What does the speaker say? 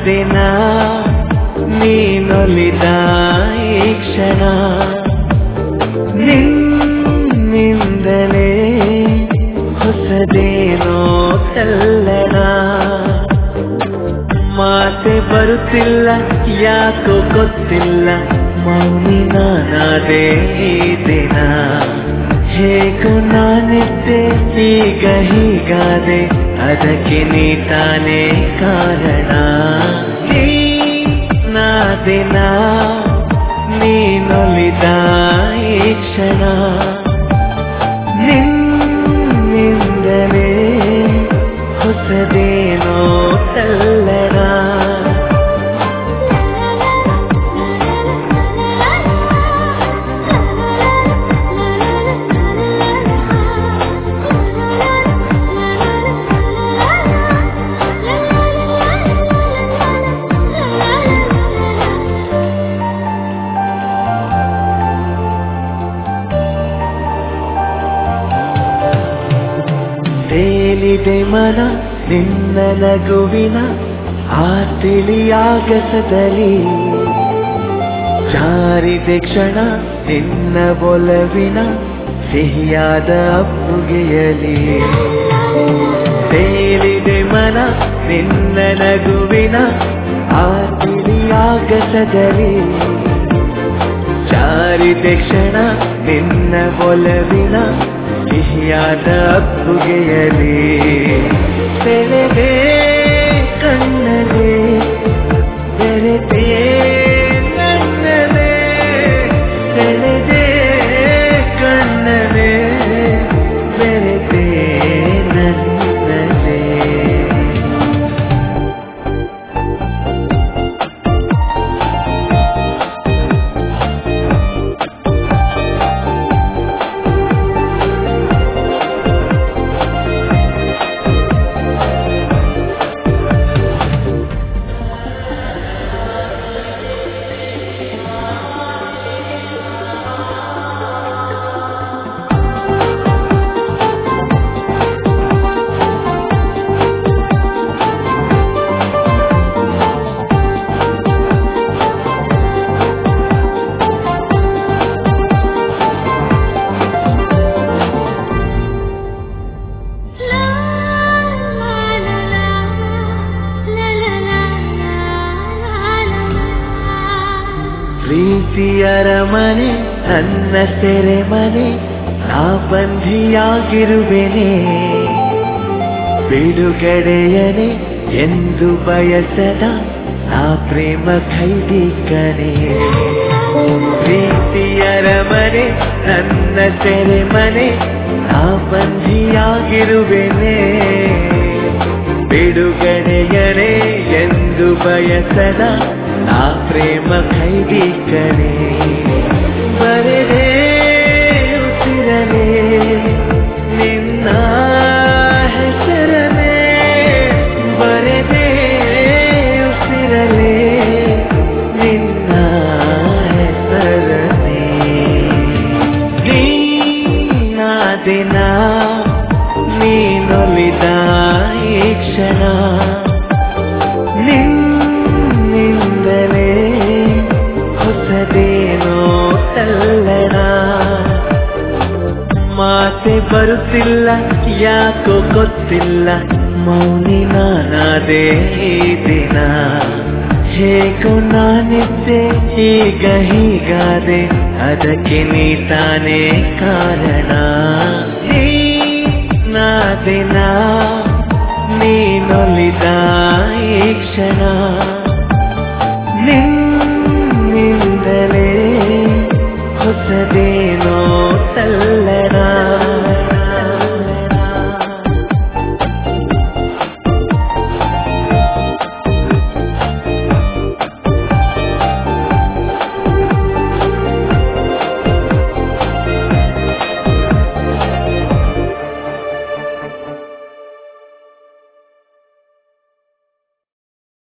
ದಿನ ನೀನೊಲಿದ ಈ ಕ್ಷಣ ನಿನ್ನಿಂದಲೇ ಹೊಸದೇನೋ ಕಲ್ಲಣ ಮಾತೆ ಬರುತ್ತಿಲ್ಲ ಯಾಕೋ ಗೊತ್ತಿಲ್ಲ ಮೌನಿ ನಾನಾದೆ ಈ ದಿನ ಹೇಗೋ ನಾನಿದ್ದೆ ಈಗ ಹೀಗಾದೆ ಅದಕ್ಕೆ ನೀ ತಾನೇ ಕಾರಣ ನೀ ನಾ ದಿನ ನೀನೊಲಿದ ಈ ಕ್ಷಣ ನಿನ್ನಿಂದಲೇ ಹೊಸದೇನೋ ತಲ್ಲಣ ತೇಲಿದೆ ಮನ ನಿನ್ನ ನಗುವಿನ ಆ ತಿಳಿಯಾಗಸದಲ್ಲಿ ಜಾರಿದೆ ಕ್ಷಣ ನಿನ್ನ ಒಲವಿನ ಸಿಹಿಯಾದ ಅಪ್ಪುಗೆಯಲಿ ತೇಲಿದೆ ಮನ ನಿನ್ನ ನಗುವಿನ ಆ ತಿಳಿಯಾಗಸದಲ್ಲಿ ಜಾರಿದೆ ಕ್ಷಣ ನಿನ್ನ ಒಲವಿನ ಸಿಹಿಯಾದ ಅಪ್ಪುಗೆಯಲಿ ಸೆಳೆದೆ ಕಣ್ಣಲೆ ಬೆರೆತೆ ನನ್ನಲೆ ಸೆಳೆದೆ ಕಣ್ಣಲೆ ಬೆರೆತೆ ನನ್ನಲೆ ಪ್ರೀತಿಯರ ಮನೆ ನನ್ನ ಸೆರೆ ಮನೆ ನಾ ಬಂಧಿಯಾಗಿರುವೆನೆ ಬಿಡುಗಡೆಯನೆ ಎಂದು ಬಯಸದ ನಾ ಪ್ರೇಮ ಖೈದಿ ಕಣೆ ಪ್ರೀತಿಯರ ಮನೆ ನನ್ನ ಸೆರೆ ಮನೆ ನಾ ಬಂಧಿಯಾಗಿರುವೆನೆ ಬಿಡುಗಡೆಯರೆ ಎಂದು ಬಯಸದ ನಾ ಪ್ರೇಮ ಖೈದಿ ಕಣೆ ಬರೆದೇ ಉಸಿರನೆ ನಿನ್ನ ಹೆಸರನೆ ಬರೆದೇ ಉಸಿರಲೆ ನಿನ್ನ ಹೆಸರನೆ ನೀನ ದಿನ ನೀನೊಲಿದ ಈ ಕ್ಷಣ ನಿನ್ನಿಂದಲೇ ಹೊಸದೇನೋ ತಲ್ಲಣ ಮಾತೆ ಬರುತ್ತಿಲ್ಲ ಯಾಕೋ ಗೊತ್ತಿಲ್ಲ ಮೌನಿ ನಾನಾದೆ ಈ ದಿನ ಹೇಗೋ ನಾನಿದ್ದೆ ಈಗ ಹೀಗಾದೆ ಅದಕ್ಕೆ ನೀ ತಾನೇ ಕಾರಣ ನೀ ನಾ ದಿನ ನೀನೊಲಿದ ಈ ಕ್ಷಣ